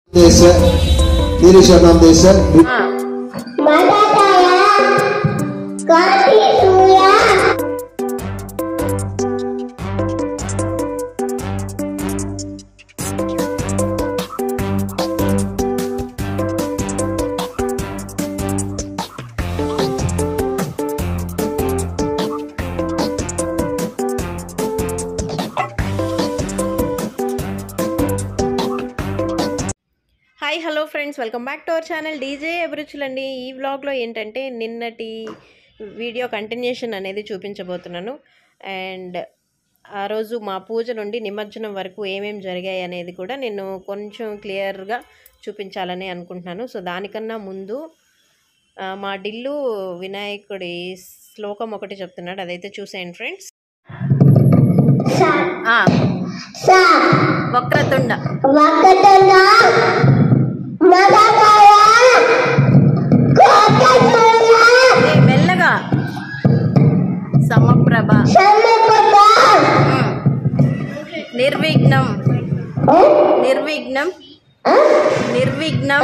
देश मेरे शबनम देश ఆ, మదతయ కాటి సూయ hi hello friends welcome back to our channel DJ అభిరుచులండి ఈ వ్లాగ్లో ఏంటంటే నిన్నటి వీడియో కంటిన్యూషన్ అనేది చూపించబోతున్నాను అండ్ ఆ రోజు మా పూజ నుండి నిమజ్జనం వరకు ఏమేమి జరిగాయి అనేది కూడా నేను కొంచెం క్లియర్గా చూపించాలని అనుకుంటున్నాను సో దానికన్నా ముందు ఆ, మా డిల్లు వినాయకుడి శ్లోకం ఒకటి చెప్తున్నాడు అదైతే చూసేయండి ఫ్రెండ్స్ స స వక్రతుండ వకటన మదతయ కాటి సూయ ఏ, మెల్లగా సమప్రభ సమపద నిర్విఘ్నం నిర్విఘ్నం నిర్విఘ్నం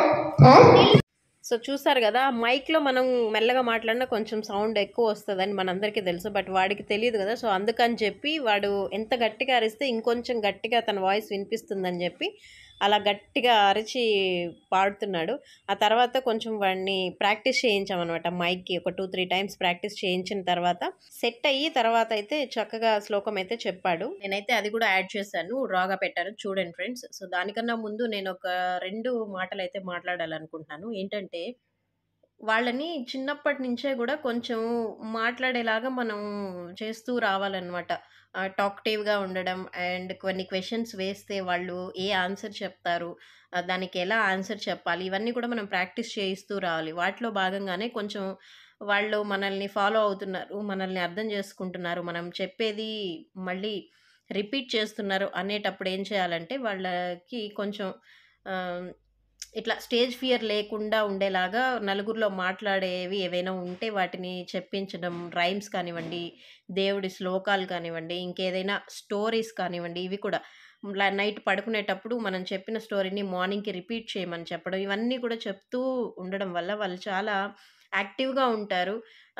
సో చూసారు కదా మైక్లో మనం మెల్లగా మాట్లాడినా కొంచెం సౌండ్ ఎక్కువ వస్తుందని మనందరికీ తెలుసు బట్ వాడికి తెలియదు కదా సో అందుకని చెప్పి వాడు ఎంత గట్టిగా అరిస్తే ఇంకొంచెం గట్టిగా తన వాయిస్ వినిపిస్తుందని చెప్పి అలా గట్టిగా అరిచి పాడుతున్నాడు ఆ తర్వాత కొంచెం వాడిని ప్రాక్టీస్ చేయించామన్నమాట మైక్కి ఒక టూ త్రీ టైమ్స్ ప్రాక్టీస్ చేయించిన తర్వాత సెట్ అయ్యి తర్వాత అయితే చక్కగా శ్లోకం అయితే చెప్పాడు నేనైతే అది కూడా యాడ్ చేశాను రాగా పెట్టాను చూడండి ఫ్రెండ్స్ సో దానికన్నా ముందు నేను ఒక రెండు మాటలు అయితే మాట్లాడాలనుకుంటున్నాను ఏంటంటే వాళ్ళని చిన్నప్పటి నుంచే కూడా కొంచెం మాట్లాడేలాగా మనం చేస్తూ రావాలన్నమాట టాక్టివ్గా ఉండడం అండ్ కొన్ని క్వశ్చన్స్ వేస్తే వాళ్ళు ఏ ఆన్సర్ చెప్తారు ఆ, దానికి ఎలా ఆన్సర్ చెప్పాలి ఇవన్నీ కూడా మనం ప్రాక్టీస్ చేయిస్తూ రావాలి వాటిలో భాగంగానే కొంచెం వాళ్ళు మనల్ని ఫాలో అవుతున్నారు మనల్ని అర్థం చేసుకుంటున్నారు మనం చెప్పేది మళ్ళీ రిపీట్ చేస్తున్నారు అనేటప్పుడు ఏం చేయాలంటే వాళ్ళకి కొంచెం ఆ, ఇట్లా స్టేజ్ ఫియర్ లేకుండా ఉండేలాగా నలుగురిలో మాట్లాడేవి ఏవైనా ఉంటే వాటిని చెప్పించడం రైమ్స్ కానివ్వండి దేవుడి శ్లోకాలు కానివ్వండి ఇంకేదైనా స్టోరీస్ కానివ్వండి ఇవి కూడా ల- నైట్ పడుకునేటప్పుడు మనం చెప్పిన స్టోరీని మార్నింగ్కి రిపీట్ చేయమని చెప్పడం ఇవన్నీ కూడా చెప్తూ ఉండడం వల్ల వాళ్ళు చాలా యాక్టివ్గా ఉంటారు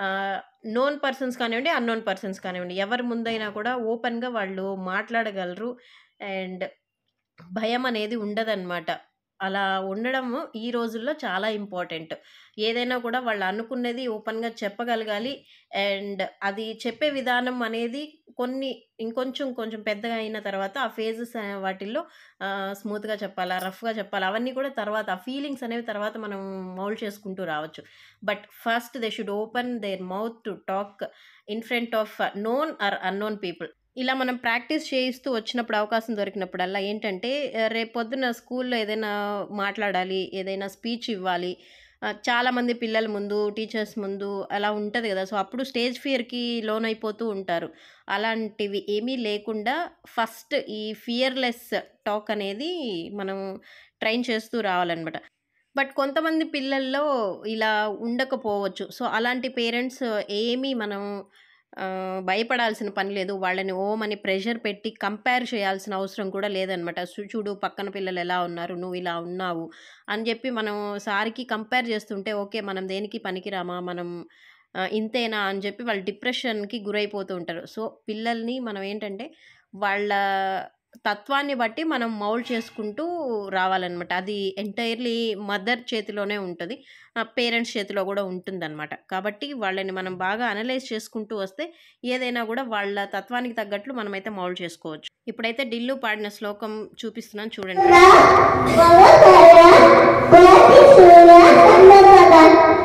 నోన్ పర్సన్స్ కానివ్వండి అన్నోన్ పర్సన్స్ కానివ్వండి ఎవరి ముందైనా కూడా ఓపెన్గా వాళ్ళు మాట్లాడగలరు అండ్ భయం అనేది ఉండదన్నమాట అలా ఉండడము ఈ రోజుల్లో చాలా ఇంపార్టెంట్ ఏదైనా కూడా వాళ్ళు అనుకున్నది ఓపెన్గా చెప్పగలగాలి అండ్ అది చెప్పే విధానం అనేది కొన్ని ఇంకొంచెం కొంచెం పెద్దగా అయిన తర్వాత ఆ ఫేజెస్ వాటిల్లో స్మూత్గా చెప్పాలా రఫ్గా చెప్పాలా అవన్నీ కూడా తర్వాత ఆ ఫీలింగ్స్ అనేవి తర్వాత మనం మౌల్డ్ చేసుకుంటూ రావచ్చు but first they should open their mouth to talk in front of known or unknown people ఇలా మనం ప్రాక్టీస్ చేయిస్తూ వచ్చినప్పుడు అవకాశం దొరికినప్పుడల్లా ఏంటంటే ఆ, రేపు పొద్దున స్కూల్లో ఏదైనా మాట్లాడాలి ఏదైనా స్పీచ్ ఇవ్వాలి ఆ, చాలామంది పిల్లల ముందు టీచర్స్ ముందు అలా ఉంటుంది కదా సో అప్పుడు స్టేజ్ ఫియర్కి లోన్ అయిపోతూ ఉంటారు అలాంటివి ఏమీ లేకుండా ఫస్ట్ ఈ ఫియర్లెస్ టాక్ అనేది మనం ట్రైన్ చేస్తూ రావాలన్నమాట బట్ కొంతమంది పిల్లల్లో ఇలా ఉండకపోవచ్చు సో అలాంటి పేరెంట్స్ ఏమీ మనం ఆ, భయపడాల్సిన పని లేదు వాళ్ళని ఓమని ప్రెషర్ పెట్టి కంపేర్ చేయాల్సిన అవసరం కూడా లేదనమాట చూడు పక్కన పిల్లలు ఎలా ఉన్నారు నువ్వు ఇలా ఉన్నావు అని చెప్పి మనం సారికి కంపేర్ చేస్తుంటే ఓకే మనం దేనికి పనికిరామా మనం ఆ, ఇంతేనా అని చెప్పి వాళ్ళు డిప్రెషన్కి గురైపోతూ ఉంటారు సో పిల్లల్ని మనం ఏంటంటే వాళ్ళ తత్వాన్ని బట్టి మనం మౌల్డ్ చేసుకుంటూ రావాలన్నమాట అది ఎంటైర్లీ మదర్ చేతిలోనే ఉంటుంది పేరెంట్స్ చేతిలో కూడా ఉంటుందన్నమాట కాబట్టి వాళ్ళని మనం బాగా అనలైజ్ చేసుకుంటూ వస్తే ఏదైనా కూడా వాళ్ళ తత్వానికి తగ్గట్లు మనమైతే మౌల్డ్ చేసుకోవచ్చు ఇప్పుడైతే డిల్లు పాడిన శ్లోకం చూపిస్తున్నాను చూడండి మదతయ కాటి సూయ సమపద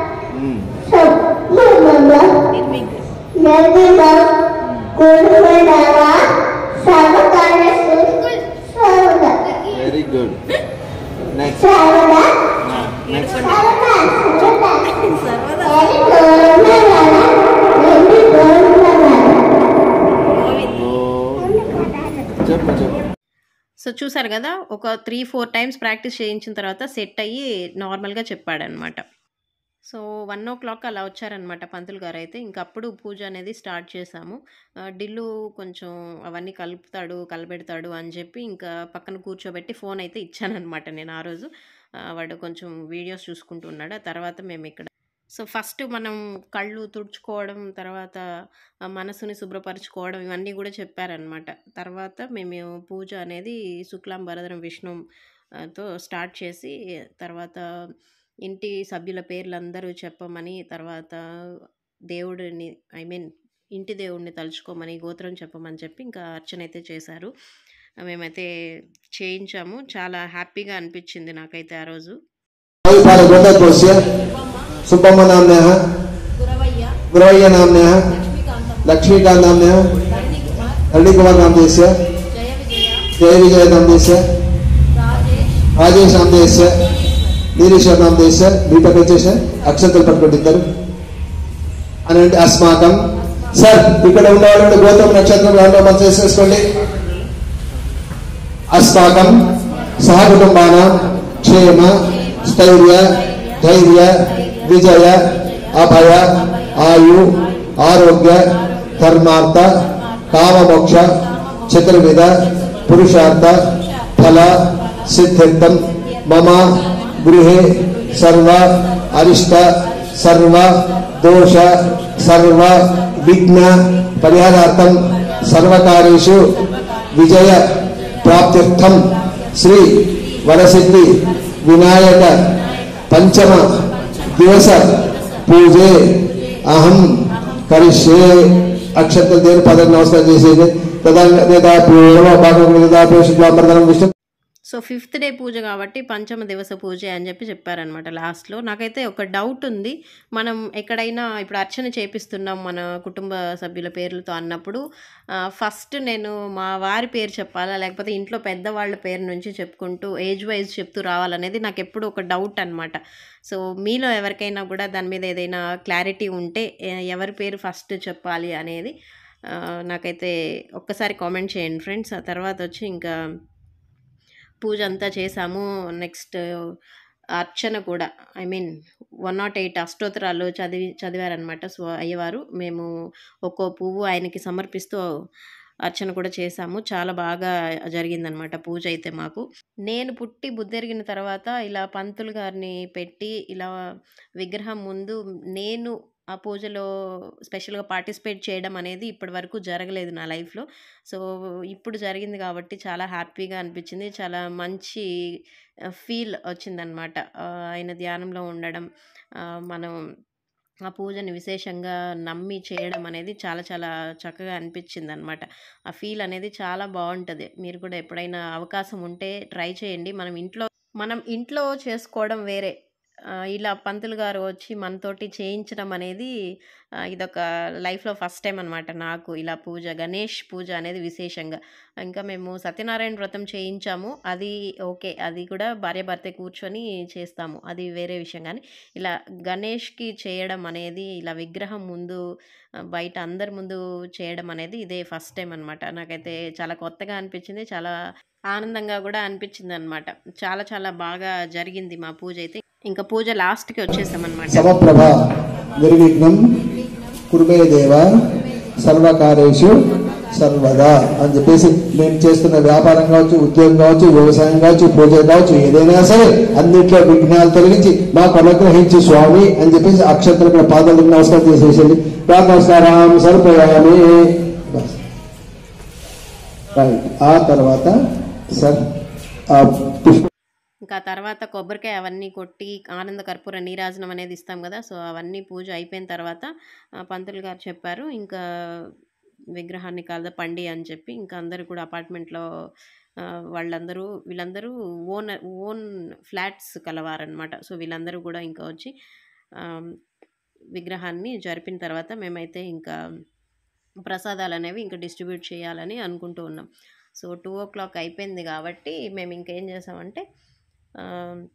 సమపద నిర్విఘ్నం నదిమ కురుమడవ సమకాల సౌద वेरी गुड नेक्स्ट సౌద नेक्स्ट సౌద సౌద సర్వదా ఎరి గోరుమడవ ఎరి గోరుమడవ చెప్పు చెప్పు సో చూసారు కదా ఒక త్రీ ఫోర్ టైమ్స్ ప్రాక్టీస్ చేయించిన తర్వాత సెట్ అయ్యి నార్మల్గా చెప్పాడనమాట సో వన్ ఓ క్లాక్ అలా వచ్చారనమాట పంతులు గారు అయితే ఇంకప్పుడు పూజ అనేది స్టార్ట్ చేశాము ఆ, డిల్లు కొంచెం అవన్నీ కలుపుతాడు కలబెడతాడు అని చెప్పి ఇంకా పక్కన కూర్చోబెట్టి ఫోన్ అయితే ఇచ్చానమాట నేను ఆ రోజు ఆ, వాడు కొంచెం వీడియోస్ చూసుకుంటూ ఉన్నాడు ఆ తర్వాత మేము ఇక్కడ సో ఫస్ట్ మనం కళ్ళు తుడుచుకోవడం తర్వాత ఆ మనసుని శుభ్రపరచుకోవడం ఇవన్నీ కూడా చెప్పారనమాట తర్వాత మేము పూజ అనేది శుక్లాం భరద్రం విష్ణు ఆ, తో స్టార్ట్ చేసి తర్వాత ఇంటి సభ్యుల పేర్లు అందరూ చెప్పమని తర్వాత దేవుడిని ఐ మీన్ ఇంటి దేవుడిని తలుచుకోమని గోత్రం చెప్పమని చెప్పి ఇంకా అర్చన అయితే చేశారు మేమైతే చేయించాము చాలా హ్యాపీగా అనిపించింది నాకైతే ఆ రోజు गोदस्य सुब्बम्म नाम्नः गुरवय्य नाम्नः लक्ष्मीकान्त नाम्नः हरिकुमार नामदेस्य जय विजय नामदेस्य రాజేష్ నామదేశ్ నీరీశ్వర్ నామదేశ్ మీ పక్క వచ్చేసి అక్షంతలు పట్టుకోండి ఇద్దరు అనంటే అస్మాకం సార్ ఇక్కడ ఉన్న వాళ్ళు గౌతమ్ నక్షత్రం దాంట్లో మనం చేసేసుకోండి అస్మాకం సహకుటుంబాన క్షేమ స్థైర్య ధైర్య విజయ అభయ ఆయు ఆరోగ్య ధర్మార్థ కామమోక్ష చతుర్విధ పురుషార్థ ఫల సిద్ధిర్థం మమ గృహే సర్వ అరిష్ట సర్వ దోష సర్వ విఘ్న పరిహారార్థం సర్వకార్యేషు విజయ ప్రాప్త్యర్థం శ్రీ వరసిద్ధి వినాయక పంచమ దివస పూజే అహం కరిష్యే అక్షంతలు దేని పదవి నమస్కారం చేసేది తదా పూర్వ భాగం తదా Vishnu so fifth day puja కాబట్టి పంచమ దివస పూజ అని చెప్పి చెప్పారనమాట లాస్ట్లో నాకైతే ఒక డౌట్ ఉంది మనం ఎక్కడైనా ఇప్పుడు అర్చన చేపిస్తున్నాం మన కుటుంబ సభ్యుల పేర్లతో అన్నప్పుడు ఫస్ట్ నేను మా వారి పేరు చెప్పాలా లేకపోతే ఇంట్లో పెద్దవాళ్ళ పేరు నుంచి చెప్పుకుంటూ ఏజ్ వైజ్ చెప్తూ రావాలనేది నాకు ఎప్పుడు ఒక డౌట్ అనమాట సో మీలో ఎవరికైనా కూడా దాని మీద ఏదైనా క్లారిటీ ఉంటే ఎ- ఎవరి పేరు ఫస్ట్ చెప్పాలి అనేది ఆ, నాకైతే ఒక్కసారి కామెంట్ చేయండి ఫ్రెండ్స్ ఆ తర్వాత వచ్చి ఇంకా పూజ అంతా చేసాము నెక్స్ట్ అర్చన కూడా I mean one not eight అష్టోత్తరాలు చదివి చదివారనమాట సో అయ్యవారు మేము ఒక్కో పువ్వు ఆయనకి సమర్పిస్తూ అర్చన కూడా చేశాము చాలా బాగా జరిగిందనమాట పూజ అయితే మాకు నేను పుట్టి బుద్ధెరిగిన తర్వాత ఇలా పంతులు గారిని పెట్టి ఇలా విగ్రహం ముందు నేను ఆ పూజలో స్పెషల్గా పార్టిసిపేట్ చేయడం అనేది ఇప్పటి వరకు జరగలేదు నా లైఫ్లో సో ఇప్పుడు జరిగింది కాబట్టి చాలా హ్యాపీగా అనిపించింది చాలా మంచి ఫీల్ వచ్చిందనమాట ఆయన ధ్యానంలో ఉండడం ఆ, మనం ఆ పూజని విశేషంగా నమ్మి చేయడం అనేది చాలా చాలా చక్కగా అనిపించింది అనమాట ఆ ఫీల్ అనేది చాలా బాగుంటుంది మీరు కూడా ఎప్పుడైనా అవకాశం ఉంటే ట్రై చేయండి మనం ఇంట్లో మనం ఇంట్లో చేసుకోవడం వేరే ఆ, ఇలా పంతులు గారు వచ్చి మనతోటి చేయించడం అనేది ఆ, ఇదొక లైఫ్లో ఫస్ట్ టైం అనమాట నాకు ఇలా పూజ గణేష్ పూజ అనేది విశేషంగా ఇంకా మేము సత్యనారాయణ వ్రతం చేయించాము అది ఓకే అది కూడా భార్యాభర్త కూర్చొని చేస్తాము అది వేరే విషయం కానీ ఇలా గణేష్కి చేయడం అనేది ఇలా విగ్రహం ముందు ఆ, బయట అందరి ముందు చేయడం అనేది ఇదే ఫస్ట్ టైం అనమాట నాకైతే చాలా కొత్తగా అనిపించింది చాలా ఆనందంగా కూడా అనిపించింది అనమాట చాలా చాలా బాగా జరిగింది మా పూజ అయితే ఇంకా పూజ లాస్ట్కి వచ్చేసామన్నమాట సమప్రభ నిర్విఘ్నం కురుమే దేవ సర్వకార్యేషు సర్వదా అని చెప్పేసి మేము చేస్తున్న వ్యాపారం కావచ్చు ఉద్యోగం కావచ్చు వ్యవసాయం కావచ్చు పూజ కావచ్చు ఏదైనా సరే అన్నింటిలో విఘ్నాలు తొలగించి మాకు అనుగ్రహించి స్వామి అని చెప్పేసి అక్షంతలు కూడా పాదాలకు నమస్కారం చేసేసేది రామ్ నమస్కారం సరిపోయామి బస్. రైట్ ఆ తర్వాత సార్ ఆ పుష్ప ఇంకా తర్వాత కొబ్బరికాయ అవన్నీ కొట్టి ఆనంద కర్పూర నీరాజనం అనేది ఇస్తాం కదా సో అవన్నీ పూజ అయిపోయిన తర్వాత ఆ, పంతులు గారు చెప్పారు ఇంకా విగ్రహాన్ని కలదపండి అని చెప్పి ఇంకా అందరూ కూడా అపార్ట్మెంట్లో ఆ, వాళ్ళందరూ వీళ్ళందరూ ఓన్ ఓన్ ఫ్లాట్స్ కలవారనమాట సో వీళ్ళందరూ కూడా ఇంకా వచ్చి ఆ, విగ్రహాన్ని జరిపిన తర్వాత మేమైతే ఇంకా ప్రసాదాలు అనేవి ఇంకా డిస్ట్రిబ్యూట్ చేయాలని అనుకుంటూ ఉన్నాం సో టూ ఓ క్లాక్ అయిపోయింది కాబట్టి మేము ఇంకేం చేసామంటే ఆ,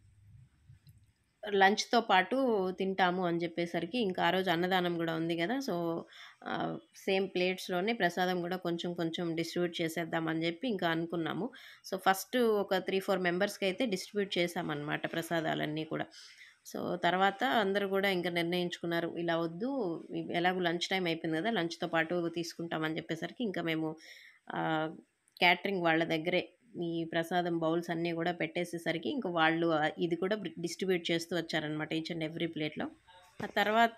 లంచ్తో పాటు తింటాము అని చెప్పేసరికి ఇంకా ఆ రోజు అన్నదానం కూడా ఉంది కదా సో ఆ, సేమ్ ప్లేట్స్లోనే ప్రసాదం కూడా కొంచెం కొంచెం డిస్ట్రిబ్యూట్ చేసేద్దామని చెప్పి ఇంకా అనుకున్నాము సో ఫస్ట్ ఒక త్రీ ఫోర్ మెంబర్స్కి అయితే డిస్ట్రిబ్యూట్ చేసామన్నమాట ప్రసాదాలన్నీ కూడా సో తర్వాత అందరూ కూడా ఇంకా నిర్ణయించుకున్నారు ఇలా వద్దు ఇ- ఎలాగో లంచ్ టైం అయిపోయింది కదా లంచ్తో పాటు తీసుకుంటామని చెప్పేసరికి ఇంకా మేము క్యాటరింగ్ వాళ్ళ దగ్గరే ఈ ప్రసాదం బౌల్స్ అన్నీ కూడా పెట్టేసేసరికి ఇంకా వాళ్ళు ఆ, ఇది కూడా డిస్ట్రిబ్యూట్ చేస్తూ వచ్చారనమాట ఈచ్ అండ్ ఎవ్రీ ప్లేట్లో ఆ తర్వాత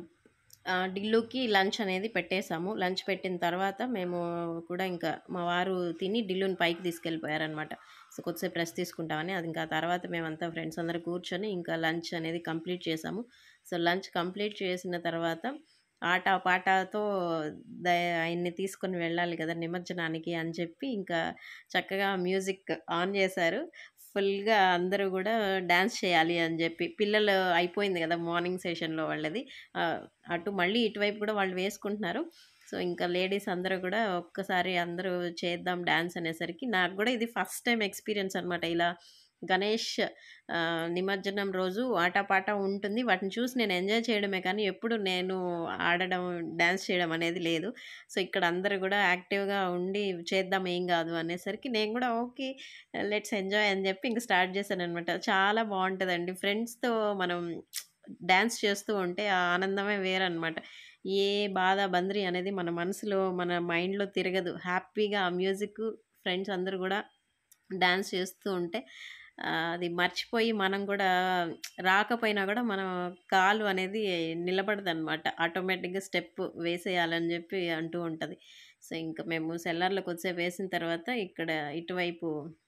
ఆ, డిల్లుకి లంచ్ అనేది పెట్టేశాము లంచ్ పెట్టిన తర్వాత మేము కూడా ఇంకా మా వారు తిని డిల్లుని పైకి తీసుకెళ్ళిపోయారనమాట సో కొద్దిసేపు రెస్ట్ తీసుకుంటామని అది ఇంకా తర్వాత మేమంతా ఫ్రెండ్స్ అందరూ కూర్చొని ఇంకా లంచ్ అనేది కంప్లీట్ చేసాము సో లంచ్ కంప్లీట్ చేసిన తర్వాత ఆట పాటతో ద ఆయన్ని తీసుకొని వెళ్ళాలి కదా నిమజ్జనానికి అని చెప్పి ఇంకా చక్కగా మ్యూజిక్ ఆన్ చేశారు ఫుల్గా అందరూ కూడా డ్యాన్స్ చేయాలి అని చెప్పి పిల్లలు అయిపోయింది కదా మార్నింగ్ సెషన్లో వాళ్ళది ఆ, అటు మళ్ళీ ఇటువైపు కూడా వాళ్ళు వేసుకుంటున్నారు సో ఇంకా లేడీస్ అందరూ కూడా ఒక్కసారి అందరూ చేద్దాం డ్యాన్స్ అనేసరికి నాకు కూడా ఇది ఫస్ట్ టైం ఎక్స్పీరియన్స్ అనమాట ఇలా గణేష్ ఆ, నిమజ్జనం రోజు ఆటపాట ఉంటుంది వాటిని చూసి నేను ఎంజాయ్ చేయడమే కానీ ఎప్పుడు నేను ఆడడం డ్యాన్స్ చేయడం అనేది లేదు సో ఇక్కడ అందరూ కూడా యాక్టివ్గా ఉండి చేద్దాం ఏం కాదు అనేసరికి నేను కూడా ఓకే లెట్స్ ఎంజాయ్ అని చెప్పి ఇంక స్టార్ట్ చేశాను అనమాట చాలా బాగుంటుందండి ఫ్రెండ్స్తో మనం డ్యాన్స్ చేస్తూ ఉంటే ఆ ఆనందమే వేరనమాట ఏ బాధ బంద్రి అనేది మన మనసులో మన మైండ్లో తిరగదు హ్యాపీగా ఆ మ్యూజిక్ ఫ్రెండ్స్ అందరూ కూడా డ్యాన్స్ చేస్తూ ఉంటే ఆ, అది మర్చిపోయి మనం కూడా రాకపోయినా కూడా మనం కాలు అనేది నిలబడదు అనమాట ఆటోమేటిక్గా స్టెప్ వేసేయాలని చెప్పి అంటూ ఉంటుంది సో ఇంకా మేము సెల్లార్లో కొద్దిసేపు వేసిన తర్వాత ఇక్కడ ఇటువైపు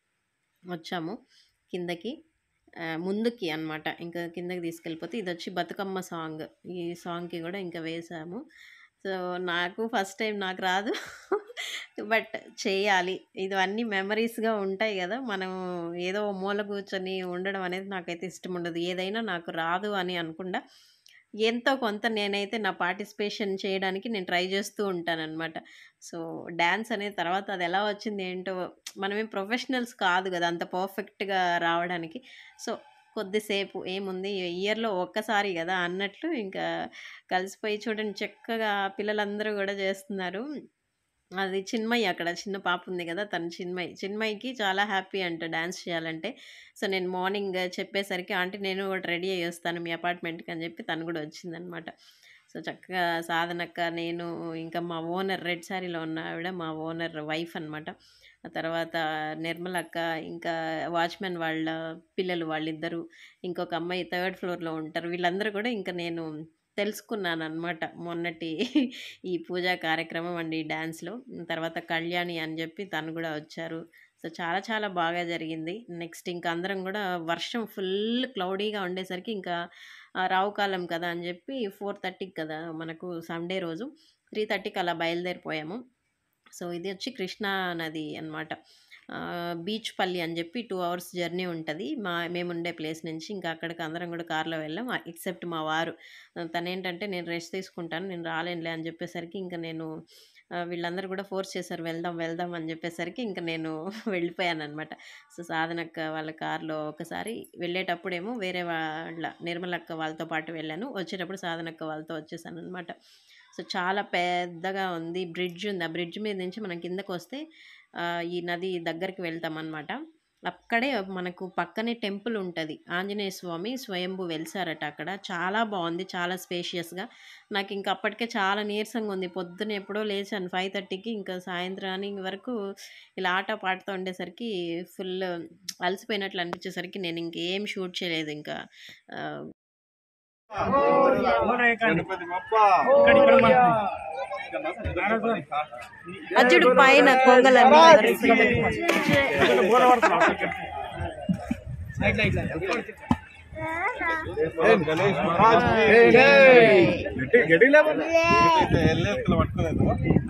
వచ్చాము కిందకి ఆ, ముందుకి అన్నమాట ఇంకా కిందకి తీసుకెళ్ళిపోతే ఇది వచ్చి బతుకమ్మ సాంగ్ ఈ సాంగ్కి కూడా ఇంకా వేసాము సో నాకు ఫస్ట్ టైం నాకు రాదు బట్ చేయాలి ఇవన్నీ మెమరీస్గా ఉంటాయి కదా మనం ఏదో మూల కూర్చొని ఉండడం అనేది నాకైతే ఇష్టం ఉండదు ఏదైనా నాకు రాదు అని అనుకుండా ఎంతో కొంత నేనైతే నా పార్టిసిపేషన్ చేయడానికి నేను ట్రై చేస్తూ ఉంటానన్నమాట సో డ్యాన్స్ అనేది తర్వాత అది ఎలా వచ్చింది ఏంటో మనమేం ప్రొఫెషనల్స్ కాదు కదా అంత పర్ఫెక్ట్గా రావడానికి సో కొద్దిసేపు ఏముంది ఇయర్లో ఒక్కసారి కదా అన్నట్లు ఇంకా కలిసిపోయి చూడండి చక్కగా పిల్లలందరూ కూడా చేస్తున్నారు అది చిన్మయి అక్కడ చిన్న పాప ఉంది కదా తను చిన్మయి చిన్మయికి చాలా హ్యాపీ అంట డ్యాన్స్ చేయాలంటే సో నేను మార్నింగ్ చెప్పేసరికి ఆంటీ నేను కూడా రెడీ అయ్యి వస్తాను మీ అపార్ట్మెంట్కి అని చెప్పి తను కూడా వచ్చిందనమాట సో చక్కగా సాధనక్క నేను ఇంకా మా ఓనర్ రెడ్ శారీలో ఉన్న ఆవిడ మా ఓనర్ వైఫ్ అనమాట ఆ తర్వాత నిర్మల అక్క ఇంకా వాచ్మెన్ వాళ్ళ పిల్లలు వాళ్ళిద్దరు ఇంకొక అమ్మాయి థర్డ్ ఫ్లోర్లో ఉంటారు వీళ్ళందరూ కూడా ఇంకా నేను తెలుసుకున్నాను అనమాట మొన్నటి ఈ పూజా కార్యక్రమం అండి ఈ డ్యాన్స్లో తర్వాత కళ్యాణి అని చెప్పి తను కూడా వచ్చారు సో చాలా చాలా బాగా జరిగింది నెక్స్ట్ ఇంకా అందరం కూడా వర్షం ఫుల్ క్లౌడీగా ఉండేసరికి ఇంకా ఆ, రావు కాలం కదా అని చెప్పి ఫోర్ థర్టీకి కదా మనకు సండే రోజు త్రీ థర్టీకి అలా బయలుదేరిపోయాము సో ఇది వచ్చి కృష్ణా నది అనమాట బీచ్ పల్లి అని చెప్పి టూ అవర్స్ జర్నీ ఉంటుంది మా మేము ఉండే ప్లేస్ నుంచి ఇంకా అక్కడికి అందరం కూడా కార్లో వెళ్ళాం ఎక్సెప్ట్ మా వారు తను ఏంటంటే నేను రెస్ట్ తీసుకుంటాను నేను రాలేనులే అని చెప్పేసరికి ఇంకా నేను ఆ, వీళ్ళందరూ కూడా ఫోర్స్ చేశారు వెళ్దాం వెళ్దాం అని చెప్పేసరికి ఇంకా నేను వెళ్ళిపోయాను అనమాట సో సాధనక్క వాళ్ళ కార్లో ఒకసారి వెళ్ళేటప్పుడేమో వేరే వాళ్ళ నిర్మలక్క వాళ్ళతో పాటు వెళ్ళాను వచ్చేటప్పుడు సాధనక్క వాళ్ళతో వచ్చేసాను అనమాట సో చాలా పెద్దగా ఉంది బ్రిడ్జ్ ఉంది ఆ బ్రిడ్జ్ మీద నుంచి మనం కిందకు వస్తే ఆ, ఈ నది దగ్గరికి వెళ్తాం అనమాట అక్కడే మనకు పక్కనే టెంపుల్ ఉంటుంది ఆంజనేయ స్వామి స్వయంభూ వెలిసారట అక్కడ చాలా బాగుంది చాలా స్పేషియస్గా నాకు ఇంకా అప్పటికే చాలా నీరసంగా ఉంది పొద్దున ఎప్పుడో లేచాను ఫైవ్ థర్టీకి ఇంకా సాయంత్రానికి వరకు ఇలా ఆట పాడుతూ ఉండేసరికి ఫుల్ అలసిపోయినట్లు అనిపించేసరికి నేను ఇంకేం షూట్ చేయలేదు ఇంకా ఆ, గణపతి బప్ప అచ్చుడు పైన గణేష్ మహారాజ్ కి జై. గట్టి లేకపోతే ఎల్లెక్కలు పట్టుకోలేదు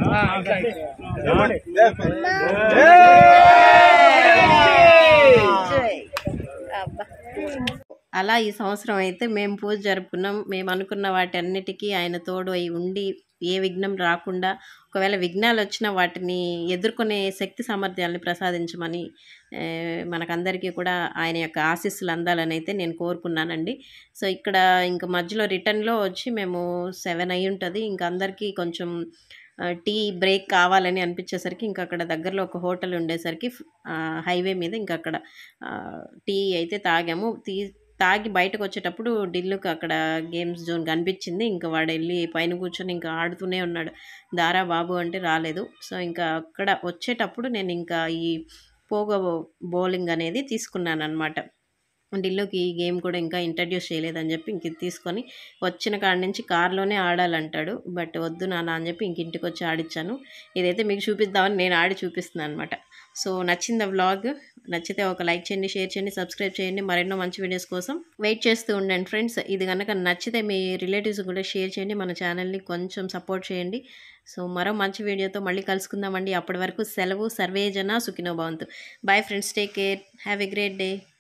అలా ఈ సంవత్సరం అయితే మేము పూజ జరుపుకున్నాం మేము అనుకున్న వాటి అన్నిటికీ ఆయన తోడు అయి ఉండి ఏ విఘ్నం రాకుండా ఒకవేళ విఘ్నాలు వచ్చినా వాటిని ఎదుర్కొనే శక్తి సామర్థ్యాలని ప్రసాదించమని ఆ, మనకందరికీ కూడా ఆయన యొక్క ఆశీస్సులు అందాలని అయితే నేను కోరుకున్నానండి సో ఇక్కడ ఇంకా మధ్యలో రిటర్న్లో వచ్చి మేము సెవెన్ అయి ఉంటుంది ఇంకా అందరికీ కొంచెం ఆ, టీ బ్రేక్ కావాలని అనిపించేసరికి ఇంకా అక్కడ దగ్గరలో ఒక హోటల్ ఉండేసరికి ఆ, హైవే మీద ఇంకా అక్కడ ఆ, టీ అయితే తాగాము టీ తాగి బయటకు వచ్చేటప్పుడు డిల్లుకి అక్కడ గేమ్స్ జోన్ కనిపించింది ఇంకా వాడు వెళ్ళి పైన కూర్చొని ఇంకా ఆడుతూనే ఉన్నాడు దారా బాబు అంటే రాలేదు సో ఇంకా అక్కడ వచ్చేటప్పుడు నేను ఇంకా ఈ పోగో బౌలింగ్ అనేది తీసుకున్నాను అనమాట ఢిల్లోకి ఈ గేమ్ కూడా ఇంకా ఇంట్రడ్యూస్ చేయలేదని చెప్పి ఇంక ఇది తీసుకొని వచ్చిన కాడ నుంచి కార్లోనే ఆడాలంటాడు బట్ వద్దు నాన్న అని చెప్పి ఇంక ఇంటికి వచ్చి ఆడిచ్చాను ఇదైతే మీకు చూపిద్దామని నేను ఆడి చూపిస్తున్నాను అనమాట సో నచ్చింది వ్లాగ్ నచ్చితే ఒక లైక్ చేయండి షేర్ చేయండి సబ్స్క్రైబ్ చేయండి మరెన్నో మంచి వీడియోస్ కోసం వెయిట్ చేస్తూ ఉండండి ఫ్రెండ్స్ ఇది కనుక నచ్చితే మీ రిలేటివ్స్ కూడా షేర్ చేయండి మన ఛానల్ని కొంచెం సపోర్ట్ చేయండి సో మరో మంచి వీడియోతో మళ్ళీ కలుసుకుందామండి అప్పటి వరకు సెలవు సర్వేజన సుఖినో భవంతు bye friends take care have a great day